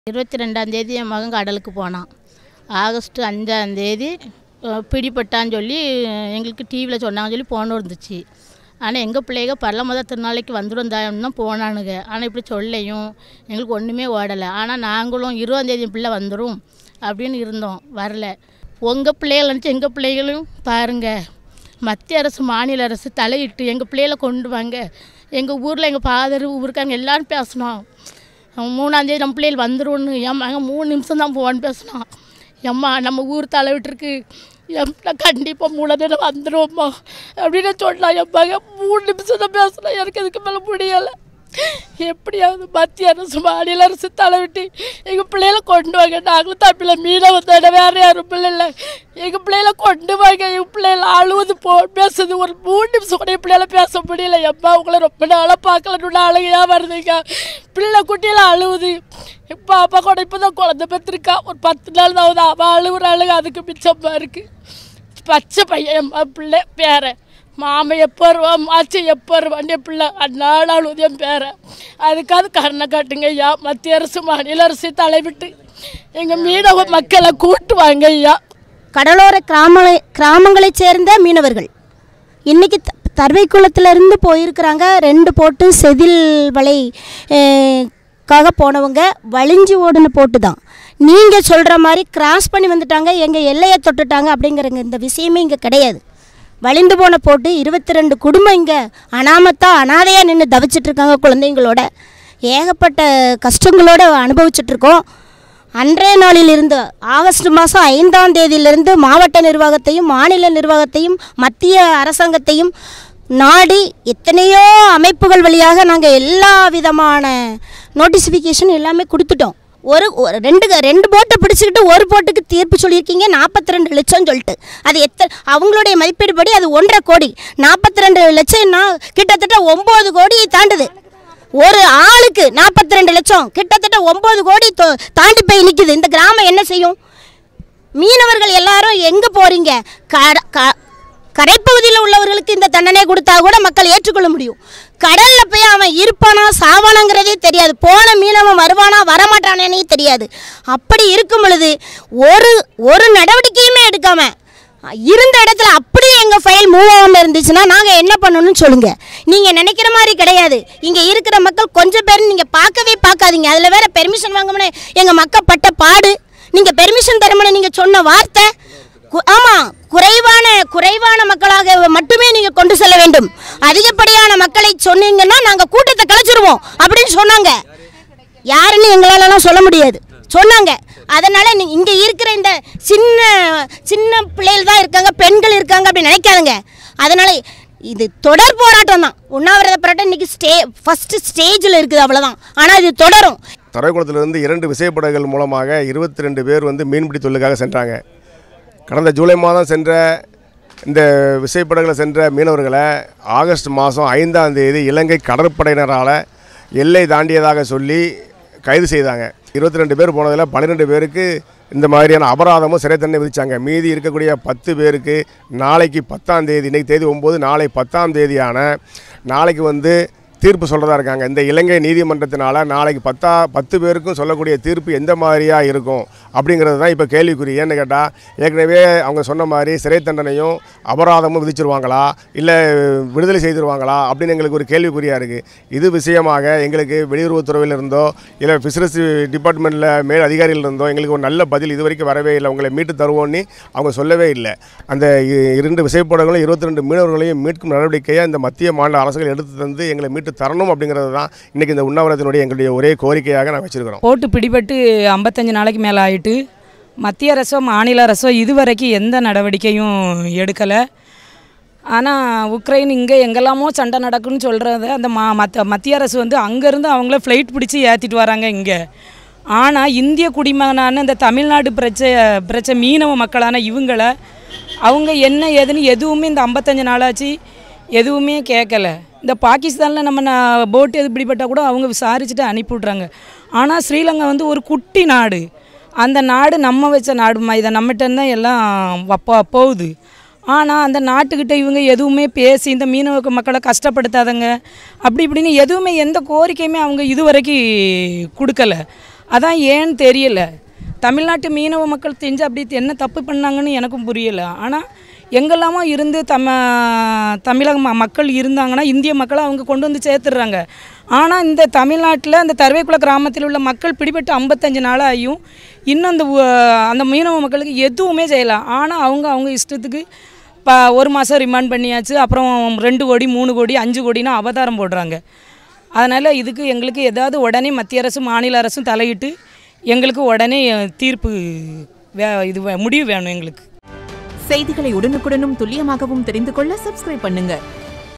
இருபத்தி ரெண்டாந்தேதி என் மகன் கடலுக்கு போனான் ஆகஸ்ட் அஞ்சாந்தேதி அஹ், பிடிபட்டான்னு சொல்லி அஹ், எங்களுக்கு டிவியில் சொன்னாங்கன்னு சொல்லி போன இருந்துச்சு ஆனால் எங்கள் பிள்ளைக பரலமத திருநாளைக்கு வந்துடும் தான் தான் போனானுங்க ஆனால் இப்படி சொல்லையும் எங்களுக்கு ஒன்றுமே ஓடலை ஆனால் நாங்களும் இருபதாந்தேதி பிள்ளை வந்துடும் அப்படின்னு இருந்தோம் வரல உங்கள் பிள்ளைகள் நினச்சி எங்கள் பிள்ளைகளும் பாருங்கள் மத்திய அரசு மாநில அரசு தலையிட்டு எங்கள் பிள்ளைகளை கொண்டு வாங்க எங்கள் ஊரில் எங்கள் ஃபாதர் ஊருக்காரங்க எல்லாரும் பேசினோம் மூணாந்தேதி நம்ம பிள்ளைகள் வந்துரும்னு என் மகன் மூணு நிமிஷம் தான் ஃபோன் பேசினான் எம்மா நம்ம ஊர் தலைவிட்டுருக்கு எம்மா கண்டிப்பாக மூணாந்தேதி வந்துடுவோம்மா அப்படின்னு சொன்னான் என் மகன் மூணு நிமிஷம் தான் பேசினான் எனக்கு அதுக்கு மேலே முடியலை எப்படியாவது மத்திய அரசு மாநில அரசு தலைவிட்டு எங்கள் பிள்ளைகளை கொண்டு வாங்க நாங்களும் தமிழில் மீனை வந்தோட வேறு யாரும் பிள்ளை இல்லை எங்கள் பிள்ளைகளை கொண்டு வாங்க எங்கள் பிள்ளைகளை அழுவது போ பேசுது ஒரு மூணு நிமிஷம் கூட என் பிள்ளைகளை பேச முடியல எம்மா உங்களை ரொம்ப நாளாக பார்க்கலன்னு அழுகையாக வருதுங்க பிள்ளை குட்டியில் அழுவுது இப்போ அப்பா கூட இப்போ தான் குழந்தை பெற்றிருக்கா ஒரு பத்து நாள் தான் ஆகுது அவள் அழுகுற அழுகு அதுக்கு மிச்சமாக இருக்குது பச்சை பையன் என் ம- பிள்ளை பேரன் மாமன் எப்போ வருவான் மாச்சி எப்போ வருவான் என் பிள்ளை அந்நாளாலும் என் பேரன் அதுக்காவது கருணை காட்டுங்க ஐயா மத்திய அரசு மாநில அரசு தலைவிட்டு எங்கள் மீனவ மக்களை கூட்டு வாங்க ஐயா கடலோர கிராம கிராமங்களைச் சேர்ந்த மீனவர்கள் இன்னைக்கு த தர்வைக்குளத்திலிருந்து போயிருக்கிறாங்க ரெண்டு போட்டு செதில் வலை அஹ், காக போனவங்க வழிஞ்சு ஓடுன போட்டு தான் நீங்கள் சொல்கிற மாதிரி கிராஸ் பண்ணி வந்துட்டாங்க எங்கள் எல்லையை தொட்டுட்டாங்க அப்படிங்கிறங்க இந்த விஷயமே இங்கே கிடையாது வழிந்து போன போட்டு இருபத்தி ரெண்டு குடும்பம் இங்கே அனாமத்தா அனாதையாக நின்று தவிச்சிட்டு இருக்காங்க குழந்தைங்களோட ஏகப்பட்ட கஷ்டங்களோட அனுபவிச்சுட்டு இருக்கோம் அன்றைய நாளிலிருந்து ஆகஸ்ட் மாதம் ஐந்தாம் தேதியிலிருந்து மாவட்ட நிர்வாகத்தையும் மாநில நிர்வாகத்தையும் மத்திய அரசாங்கத்தையும் நாடி எத்தனையோ அமைப்புகள் வழியாக நாங்கள் எல்லா விதமான நோட்டிஃபிகேஷன் எல்லாமே கொடுத்துட்டோம் ஒரு ஒரு ரெண்டு ரெண்டு போட்டை பிடிச்சிக்கிட்டு ஒரு போட்டுக்கு தீர்ப்பு சொல்லியிருக்கீங்க நாற்பத்தி ரெண்டு லட்சம் சொல்லிட்டு அது எத்த அவங்களுடைய மதிப்பீடு படி அது ஒன்றரை கோடி நாற்பத்தி ரெண்டு லட்சம்னா கிட்டத்தட்ட ஒம்பது கோடி தாண்டுது ஒரு ஆளுக்கு நாற்பத்தி ரெண்டு லட்சம் கிட்டத்தட்ட ஒம்பது கோடி தொ- தாண்டி போய் நிற்குது இந்த கிராமம் என்ன செய்யும் மீனவர்கள் எல்லாரும் எங்கே போகிறீங்க கட க கரைப்பகுதியில் உள்ளவர்களுக்கு இந்த தண்டனை கொடுத்தா கூட மக்கள் ஏற்றுக்கொள்ள முடியும் கடலில் போய் அவன் இருப்பானா சாவானாங்கிறதே தெரியாது போன மீனவன் வருவானா வரமாட்டானே தெரியாது அப்படி இருக்கும் பொழுது ஒரு ஒரு நடவடிக்கையுமே எடுக்காம இருந்த இடத்துல அப்படியே எங்கள் ஃபைல் மூவ் ஆகாமல் இருந்துச்சுன்னா நாங்கள் என்ன பண்ணணும்னு சொல்லுங்கள் நீங்கள் நினைக்கிற மாதிரி கிடையாது இங்கே இருக்கிற மக்கள் கொஞ்சம் பேர் நீங்கள் பார்க்கவே பார்க்காதீங்க அதில் வேற பெர்மிஷன் வாங்கணும்னு எங்கள் மக்கள் பட்ட பாடு நீங்கள் பெர்மிஷன் தரமுன்னு நீங்கள் சொன்ன வார்த்தை கு- ஆமா குறைவான குறைவான மக்களாக மட்டுமே நீங்க கொண்டு செல்ல வேண்டும் அதிகப்படியான மக்களை சொன்னீங்கன்னா நாங்க கூட்டத்தை கலைச்சிருவோம் அப்படின்னு சொன்னாங்க யாருன்னு எங்களாலலாம் சொல்ல முடியாது சொன்னாங்க அதனால நீ- இங்க இருக்கிற இந்த சின்ன சின்ன பிள்ளைகள் தான் இருக்காங்க பெண்கள் இருக்காங்க அப்படின்னு நினைக்காதுங்க அதனால இது தொடர் போராட்டம் தான் உண்ணாவிரத போராட்டம் இன்னைக்கு ஸ்டே ஃபர்ஸ்ட் ஸ்டேஜில் இருக்குது அவ்வளோதான் ஆனால் இது தொடரும் தரைக்குளத்திலிருந்து இரண்டு விசைப்படகுகள் மூலமாக இருபத்தி ரெண்டு பேர் வந்து மீன்பிடி தொழிலுக்காக சென்றாங்க கடந்த ஜூலை மாதம் சென்ற இந்த விசைப்படகுல சென்ற மீனவர்களை ஆகஸ்ட் மாதம் ஐந்தாம் தேதி இலங்கை கடற்படையினரால் எல்லை தாண்டியதாக சொல்லி கைது செய்தாங்க இருபத்தி ரெண்டு பேர் போனதில் பன்னிரெண்டு பேருக்கு இந்த மாதிரியான அபராதமும் சிறை தண்டனை விதிச்சாங்க மீதி இருக்கக்கூடிய பத்து பேருக்கு நாளைக்கு பத்தாம் தேதி இன்னைக்கு தேதி ஒம்பது நாளை பத்தாம் தேதியான நாளைக்கு வந்து தீர்ப்பு சொல்கிறதா இருக்காங்க இந்த இலங்கை நீதிமன்றத்தினால நாளைக்கு பத்தா பத்து பேருக்கும் சொல்லக்கூடிய தீர்ப்பு எந்த மாதிரியாக இருக்கும் அப்படிங்கிறது தான் இப்போ கேள்விக்குறி ஏன்னு கேட்டால் ஏற்கனவே அவங்க சொன்ன மாதிரி சிறை தண்டனையும் அபராதமும் விதிச்சிருவாங்களா இல்லை விடுதலை செய்திருவாங்களா அப்படின்னு எங்களுக்கு ஒரு கேள்விக்குறியாக இருக்குது இது விஷயமாக எங்களுக்கு வெளியுறவுத்துறையில் இருந்தோ இல்லை ஃபிஷரிஸ் டிபார்ட்மெண்ட்டில் மேல் அதிகாரிகள் இருந்தோ எங்களுக்கு ஒரு நல்ல பதில் இது வரைக்கும் வரவே இல்லை உங்களை மீட்டு தருவோன்னு அவங்க சொல்லவே இல்லை அந்த இ- இரண்டு விசைப்படங்களும் இருபத்தி ரெண்டு மீனவர்களையும் மீட்கும் நடவடிக்கையை இந்த மத்திய மாநில அரசுகள் எடுத்து தந்து எங்களை மீட்டு தரணும் அப்படிங்கிறது தான் இன்றைக்கி இந்த உண்ணாவிரத்தினுடைய எங்களுடைய ஒரே கோரிக்கையாக நான் வச்சிருக்கிறோம் போட்டு பிடிபட்டு ஐம்பத்தஞ்சு நாளைக்கு மேலே ஆயிட்டு மத்திய அரசோ மாநில அரசோ இதுவரைக்கும் எந்த நடவடிக்கையும் எடுக்கலை ஆனால் உக்ரைன் இங்கே எங்கெல்லாமோ சண்டை நடக்குன்னு சொல்கிறத அந்த மா மத்த மத்திய அரசு வந்து அங்கேருந்து அவங்கள ஃப்ளைட் பிடிச்சி ஏற்றிட்டு வராங்க இங்கே ஆனால் இந்திய குடிமகனான இந்த தமிழ்நாடு பிரச்ச பிரச்ச மீனவ மக்களான இவங்கள அவங்க என்ன ஏதுன்னு எதுவுமே இந்த ஐம்பத்தஞ்சு நாளாச்சு எதுவுமே கேட்கல இந்த பாகிஸ்தானில் நம்ம நான் போட்டு எது பிடிப்பட்டால் கூட அவங்க விசாரிச்சுட்டு அனுப்பி விட்றாங்க ஆனால் ஸ்ரீலங்கா வந்து ஒரு குட்டி நாடு அந்த நாடு நம்ம வச்ச நாடுமா இதை நம்மகிட்ட தான் எல்லாம் வப்பா போகுது ஆனால் அந்த நாட்டுக்கிட்ட இவங்க எதுவுமே பேசி இந்த மீனவ மக்களை கஷ்டப்படுத்தாதங்க அப்படி இப்படின்னு எதுவுமே எந்த கோரிக்கையுமே அவங்க இது வரைக்கும் கொடுக்கல அதான் ஏன்னு தெரியல தமிழ்நாட்டு மீனவ மக்கள் தெரிஞ்சு அப்படி என்ன தப்பு பண்ணாங்கன்னு எனக்கும் புரியல ஆனால் எங்கெல்லாமோ இருந்து தம தமிழக ம- மக்கள் இருந்தாங்கன்னா இந்திய மக்களை அவங்க கொண்டு வந்து சேர்த்துடுறாங்க ஆனால் இந்த தமிழ்நாட்டில் அந்த தருவைக்குள கிராமத்தில் உள்ள மக்கள் பிடிபட்டு ஐம்பத்தஞ்சு நாளாகியும் இன்னும் அந்த ஊ- அந்த மீனவ மக்களுக்கு எதுவுமே செய்யலாம் ஆனால் அவங்க அவங்க இஷ்டத்துக்கு இப்போ ஒரு மாதம் ரிமாண்ட் பண்ணியாச்சு அப்புறம் ரெண்டு கோடி மூணு கோடி அஞ்சு கோடின்னு அவதாரம் போடுறாங்க அதனால் இதுக்கு எங்களுக்கு ஏதாவது உடனே மத்திய அரசும் மாநில அரசும் தலையிட்டு எங்களுக்கு உடனே தீர்ப்பு வே இது வே- முடிவு வேணும் எங்களுக்கு செய்திகளை உடனுக்குடனும் துல்லியமாகவும் தெரிந்து கொள்ள சப்ஸ்கிரைப் பண்ணுங்க